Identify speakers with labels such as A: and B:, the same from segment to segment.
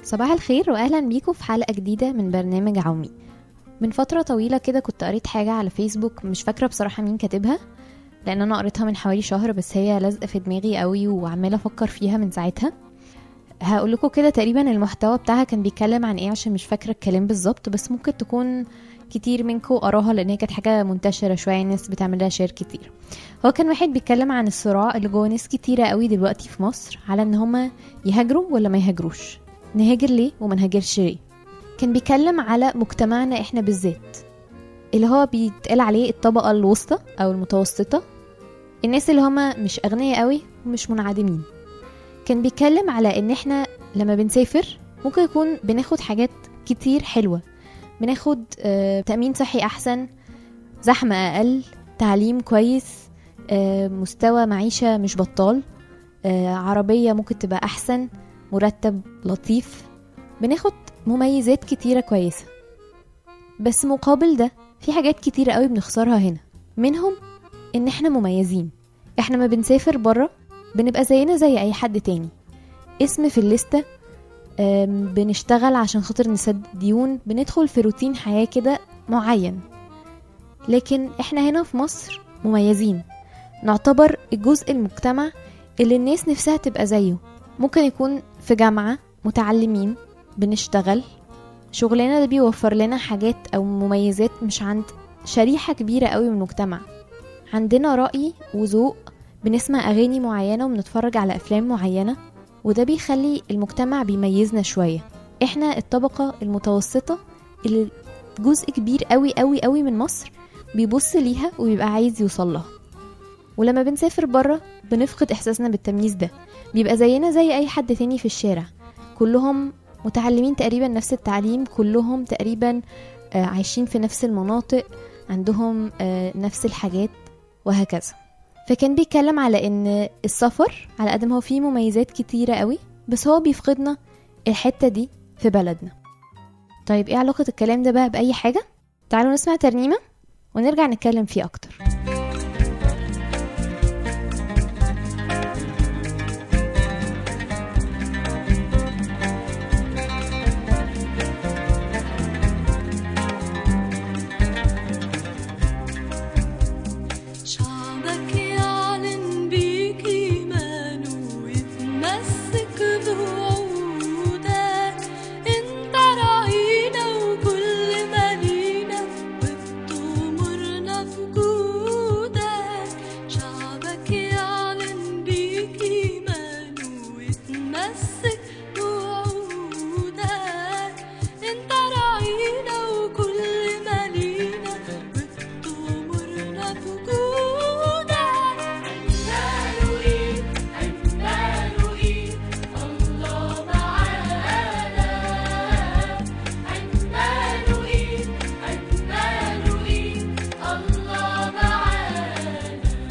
A: صباح الخير واهلا بيكم في حلقه جديده من برنامج عومي من فتره طويله كده كنت قريت حاجه على فيسبوك مش فاكره بصراحه مين كاتبها لان انا قريتها من حوالي شهر بس هي لازقه في دماغي قوي وعماله افكر فيها من ساعتها هقول لكم كده تقريبا المحتوى بتاعها كان بيتكلم عن ايه عشان مش فاكره الكلام بالظبط بس ممكن تكون كتير منكم قراها لان هي كانت حاجه منتشره شويه الناس بتعمل لها شير كتير هو كان واحد بيتكلم عن الصراع اللي جوه ناس كتيره قوي دلوقتي في مصر على ان هما يهاجروا ولا ما يهاجروش نهاجر ليه وما نهاجرش ليه كان بيتكلم على مجتمعنا احنا بالذات اللي هو بيتقال عليه الطبقه الوسطى او المتوسطه الناس اللي هما مش اغنياء قوي ومش منعدمين كان بيتكلم على ان احنا لما بنسافر ممكن يكون بناخد حاجات كتير حلوه بناخد آه، تأمين صحي أحسن زحمة أقل تعليم كويس آه، مستوى معيشة مش بطال آه، عربية ممكن تبقى أحسن مرتب لطيف بناخد مميزات كتيرة كويسة بس مقابل ده في حاجات كتيرة قوي بنخسرها هنا منهم إن إحنا مميزين إحنا ما بنسافر برا بنبقى زينا زي أي حد تاني اسم في الليستة آم، بنشتغل عشان خاطر نسدد ديون بندخل في روتين حياة كده معين لكن احنا هنا في مصر مميزين نعتبر الجزء المجتمع اللي الناس نفسها تبقى زيه ممكن يكون في جامعة متعلمين بنشتغل شغلنا ده بيوفر لنا حاجات أو مميزات مش عند شريحة كبيرة قوي من المجتمع عندنا رأي وذوق بنسمع أغاني معينة وبنتفرج على أفلام معينة وده بيخلي المجتمع بيميزنا شوية احنا الطبقة المتوسطة اللي جزء كبير قوي قوي قوي من مصر بيبص ليها وبيبقى عايز يوصل لها ولما بنسافر بره بنفقد احساسنا بالتمييز ده بيبقى زينا زي اي حد تاني في الشارع كلهم متعلمين تقريبا نفس التعليم كلهم تقريبا آه، عايشين في نفس المناطق عندهم آه، نفس الحاجات وهكذا فكان بيتكلم على ان السفر على قد ما هو فيه مميزات كتيرة قوي بس هو بيفقدنا الحتة دي في بلدنا طيب ايه علاقة الكلام ده بقى بأي حاجة؟ تعالوا نسمع ترنيمة ونرجع نتكلم فيه أكتر
B: شعبك يعلن بيك إيمانه ويتمسك بوعودك انت راعينا وكل ما لينا وفي طمرنا في جودك شعبك يعلن بيك إيمانه ويتمسك بوعودك انت راعينا وكل ما لينا وفي طمرنا في جودك عماله ايه عماله ايه الله معانا عماله ايه عماله ايه الله معانا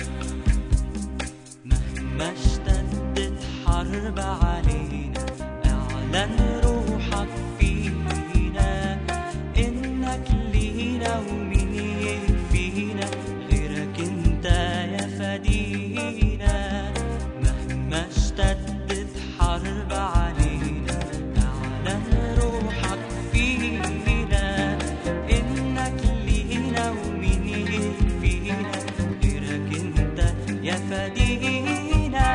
C: مهما اشتدت حرب علينا اعلن روحك فينا انك لينا ومين يكفينا غيرك انت يا فدينا مهما اشتدت حرب علينا اعلن روحك فينا انك لينا ومين يكفينا غيرك انت يا فدينا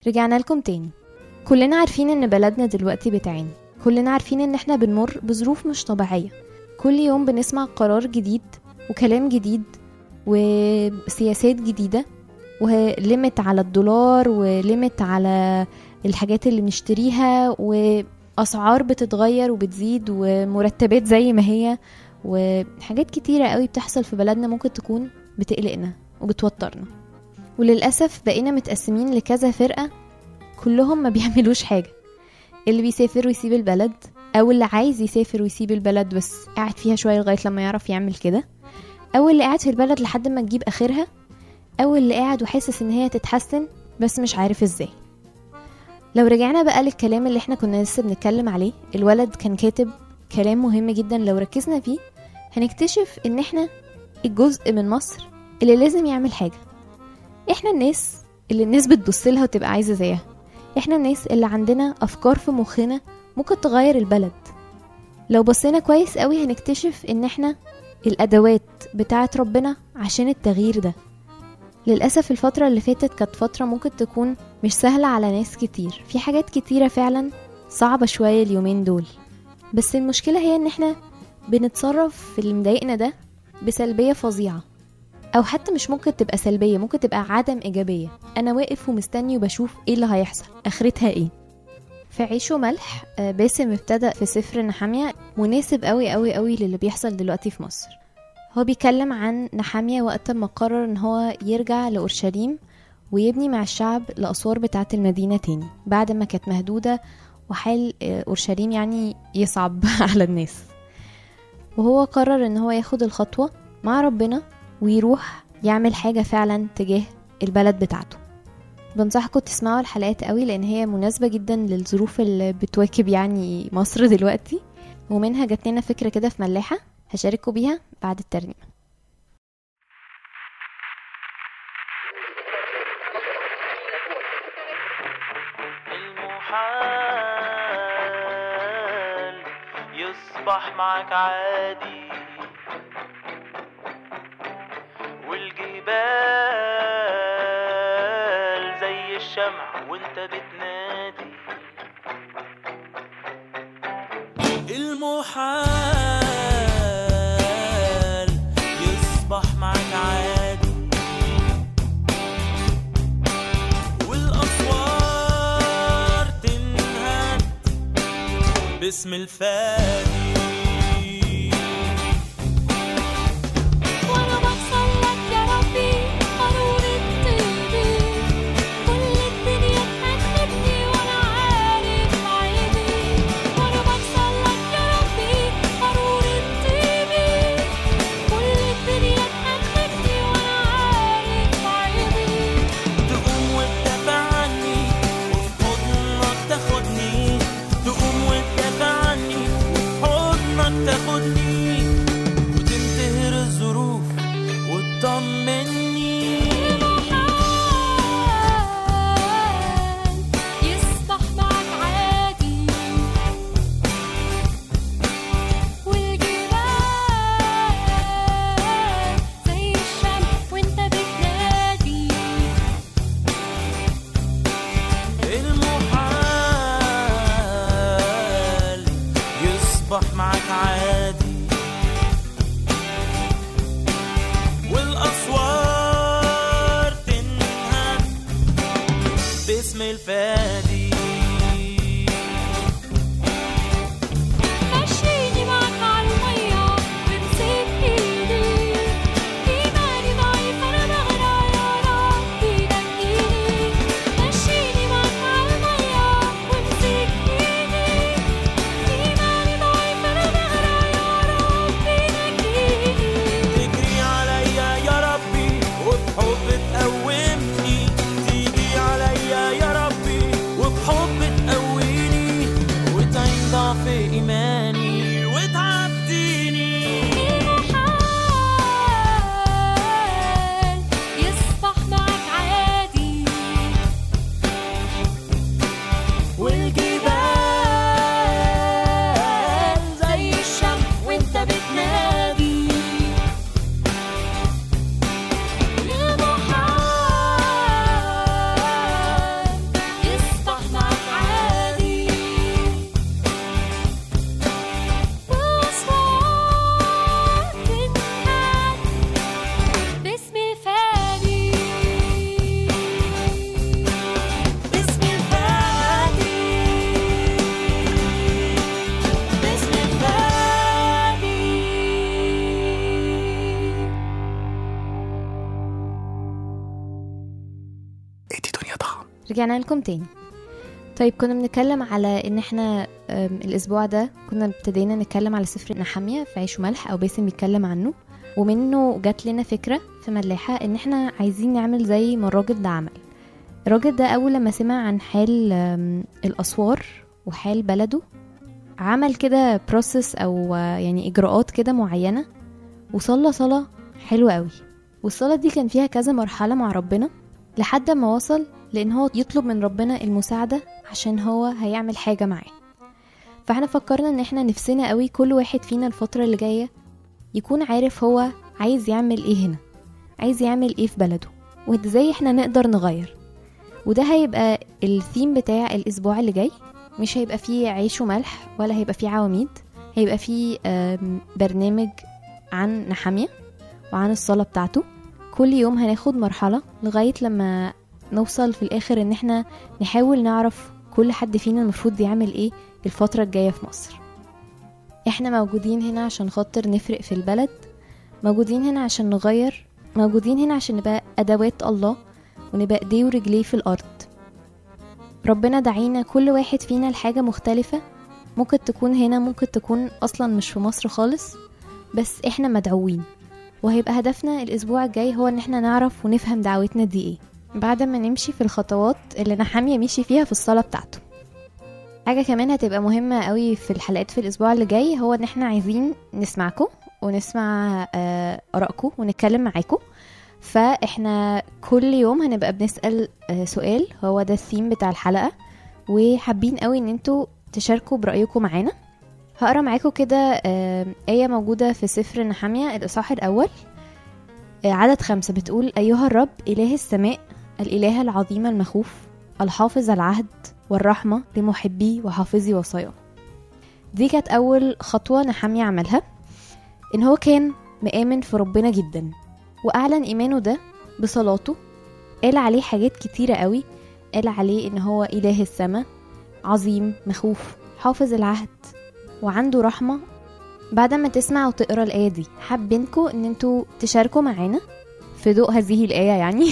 A: رجعنا لكم تاني كلنا عارفين ان بلدنا دلوقتي بتعاني كلنا عارفين ان احنا بنمر بظروف مش طبيعية كل يوم بنسمع قرار جديد وكلام جديد وسياسات جديدة وليمت على الدولار وليمت على الحاجات اللي بنشتريها وأسعار بتتغير وبتزيد ومرتبات زي ما هي وحاجات كتيرة قوي بتحصل في بلدنا ممكن تكون بتقلقنا وبتوترنا وللأسف بقينا متقسمين لكذا فرقة كلهم ما بيعملوش حاجة اللي بيسافر ويسيب البلد أو اللي عايز يسافر ويسيب البلد بس قاعد فيها شوية لغاية لما يعرف يعمل كده أو اللي قاعد في البلد لحد ما تجيب آخرها أو اللي قاعد وحاسس إن هي تتحسن بس مش عارف إزاي لو رجعنا بقى للكلام اللي احنا كنا لسه بنتكلم عليه الولد كان كاتب كلام مهم جدا لو ركزنا فيه هنكتشف ان احنا الجزء من مصر اللي لازم يعمل حاجة احنا الناس اللي الناس بتبص لها وتبقى عايزة زيها احنا الناس اللي عندنا افكار في مخنا ممكن تغير البلد لو بصينا كويس قوي هنكتشف ان احنا الادوات بتاعه ربنا عشان التغيير ده للأسف الفترة اللي فاتت كانت فترة ممكن تكون مش سهلة على ناس كتير في حاجات كتيرة فعلا صعبة شوية اليومين دول بس المشكلة هي ان احنا بنتصرف في اللي مضايقنا ده بسلبية فظيعة او حتى مش ممكن تبقى سلبية ممكن تبقى عدم ايجابية انا واقف ومستني وبشوف ايه اللي هيحصل اخرتها ايه في عيش وملح آه، باسم ابتدأ في سفر نحامية مناسب قوي قوي قوي للي بيحصل دلوقتي في مصر هو بيتكلم عن نحامية وقت ما قرر ان هو يرجع لأورشليم ويبني مع الشعب الأسوار بتاعة المدينة تاني بعد ما كانت مهدودة وحال آه، أورشليم يعني يصعب على الناس وهو قرر ان هو ياخد الخطوة مع ربنا ويروح يعمل حاجة فعلا تجاه البلد بتاعته بنصحكم تسمعوا الحلقات قوي لان هي مناسبة جدا للظروف اللي بتواكب يعني مصر دلوقتي ومنها جات لنا فكرة كده في ملاحة هشارككم بيها بعد الترنيمة
C: المحال يصبح معك عادي والجبال زي الشمع وانت بتنادي المحال يصبح معك عادي والأسوار تنهد باسم الفادي
B: وانا بوصل لك يا ربي قارورة طيبي كل الدنيا تحبني وانا عارف عيبي وانا بوصل لك يا ربي قارورة طيبي كل الدنيا تحبني وانا عارف عيبي
C: تقوم وتدافع عني وفي حضنك تاخدني تقوم وتدافع عني وفي حضنك تاخدني وتنتهر الظروف وتطمني
B: المحال يصبح معك عادي والجبال زي الشمس وانت بتنادي
C: المحال يصبح معك عادي والأسوار تنهد باسم الفادي
B: مشيني معك عالمية وامسك ايدي ايماني ضعيف انا بغرق يا ربي نجيني مشيني معك عالمية وامسك ايدي ايماني ضعيف انا بغرق يا ربي نجيني
C: تجري عليا يا ربي وبحب تقومني تيجي عليا يا ربي
A: رجعنا لكم تاني طيب كنا بنتكلم على ان احنا أم، الاسبوع ده كنا ابتدينا نتكلم على سفر نحامية في عيش وملح او باسم بيتكلم عنه ومنه جات لنا فكرة في ملاحة ان احنا عايزين نعمل زي ما الراجل ده عمل الراجل ده اول لما سمع عن حال أم، الاسوار وحال بلده عمل كده بروسس او آه، يعني اجراءات كده معينة وصلى صلاة حلوة قوي والصلاة دي كان فيها كذا مرحلة مع ربنا لحد ما وصل لان هو يطلب من ربنا المساعدة عشان هو هيعمل حاجة معاه فاحنا فكرنا ان احنا نفسنا قوي كل واحد فينا الفترة اللي جاية يكون عارف هو عايز يعمل ايه هنا عايز يعمل ايه في بلده وازاي احنا نقدر نغير وده هيبقى الثيم بتاع الاسبوع اللي جاي مش هيبقى فيه عيش وملح ولا هيبقى فيه عواميد هيبقى فيه آم، برنامج عن نحامية وعن الصلاة بتاعته كل يوم هناخد مرحلة لغاية لما نوصل في الآخر إن احنا نحاول نعرف كل حد فينا المفروض يعمل ايه الفترة الجاية في مصر احنا موجودين هنا عشان خاطر نفرق في البلد موجودين هنا عشان نغير موجودين هنا عشان نبقى أدوات الله ونبقى ايديه ورجليه في الأرض ربنا دعينا كل واحد فينا لحاجة مختلفة ممكن تكون هنا ممكن تكون أصلا مش في مصر خالص بس احنا مدعوين وهيبقى هدفنا الأسبوع الجاي هو إن احنا نعرف ونفهم دعوتنا دي ايه بعد ما نمشي في الخطوات اللي نحامية مشي فيها في الصلاة بتاعته حاجة كمان هتبقى مهمة قوي في الحلقات في الأسبوع اللي جاي هو إن احنا عايزين نسمعكم ونسمع آه، آرائكم ونتكلم معاكم فاحنا كل يوم هنبقى بنسأل آه، سؤال هو ده الثيم بتاع الحلقة وحابين قوي ان انتوا تشاركوا برأيكم معانا هقرا معاكم كده آه، آية موجودة في سفر نحامية الإصحاح الأول آه، عدد خمسة بتقول أيها الرب إله السماء الإله العظيم المخوف الحافظ العهد والرحمة لمحبي وحافظي وصاياه دي كانت أول خطوة نحامية عملها إن هو كان مآمن في ربنا جدا وأعلن إيمانه ده بصلاته قال عليه حاجات كتيرة قوي قال عليه إن هو إله السماء عظيم مخوف حافظ العهد وعنده رحمة بعد ما تسمع وتقرا الآية دي حابينكم إن انتوا تشاركوا معانا في ضوء هذه الآية يعني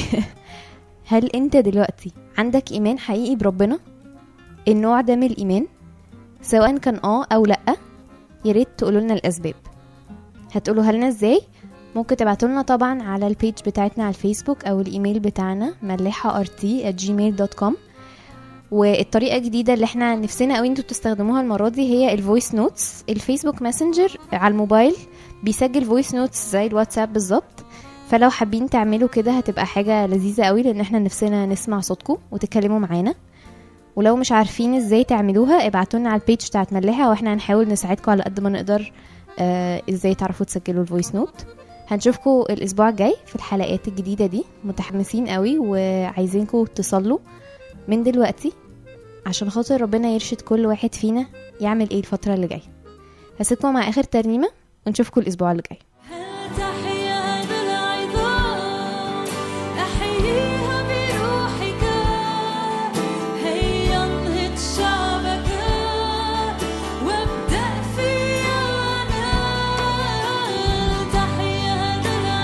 A: هل انت دلوقتي عندك إيمان حقيقي بربنا النوع ده من الإيمان سواء كان اه أو لأ ياريت تقولوا لنا الأسباب هتقولوها لنا ازاي ممكن تبعتوا لنا طبعا على البيج بتاعتنا على الفيسبوك او الايميل بتاعنا ملحة rt at gmail.com والطريقه الجديده اللي احنا نفسنا قوي انتوا تستخدموها المره دي هي الفويس نوتس الفيسبوك ماسنجر على الموبايل بيسجل فويس نوتس زي الواتساب بالظبط فلو حابين تعملوا كده هتبقى حاجه لذيذه قوي لان احنا نفسنا نسمع صوتكم وتتكلموا معانا ولو مش عارفين ازاي تعملوها ابعتوا لنا على البيج بتاعت ملاحة واحنا هنحاول نساعدكم على قد ما نقدر آه ازاي تعرفوا تسجلوا الفويس نوت هنشوفكم الاسبوع الجاي في الحلقات الجديده دي متحمسين قوي وعايزينكم تصلوا من دلوقتي عشان خاطر ربنا يرشد كل واحد فينا يعمل ايه الفتره اللي جايه هسيبكم مع اخر ترنيمه ونشوفكم الاسبوع اللي جاي
B: هل تحيا بالعظام أحييها بروحك هيا انهض شعبك وابدأ فيا أنا هل تحيا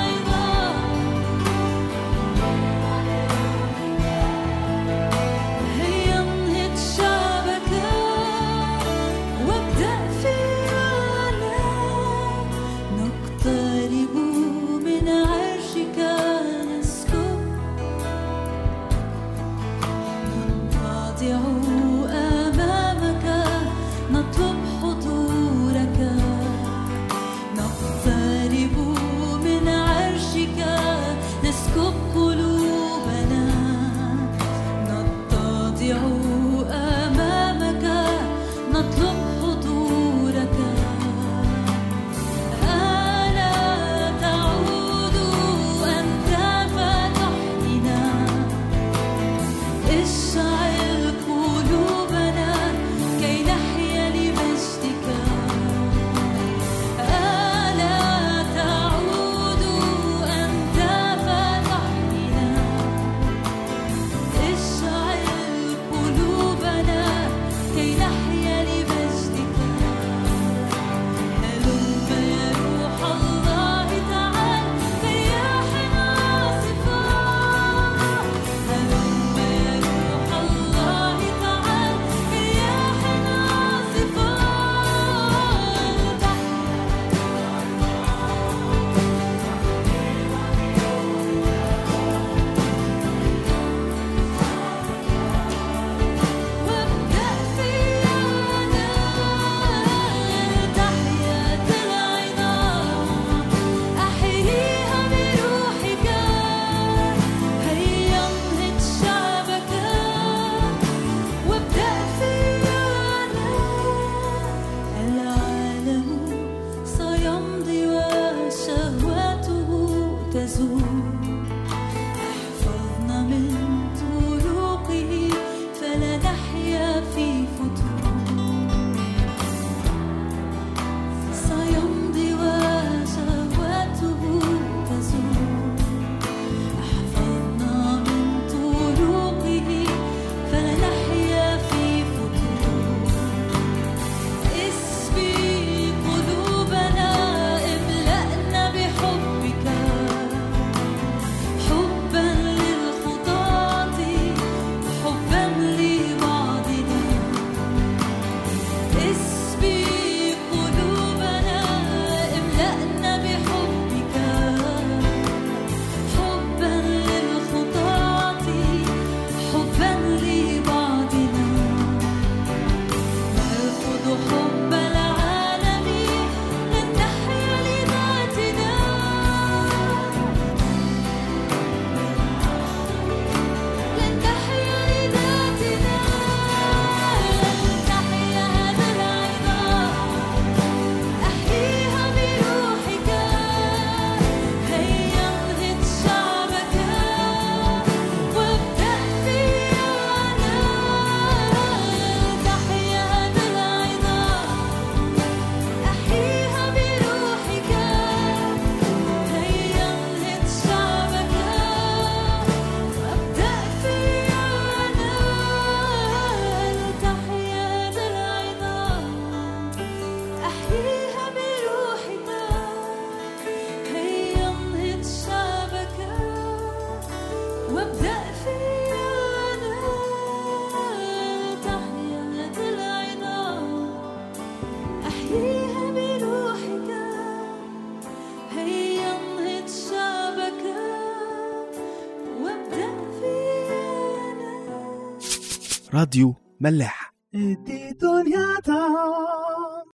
B: بالعظام هيا انهض شعبك وابدأ فيا أنا نقطة
D: راديو ملاح
E: دي دنيا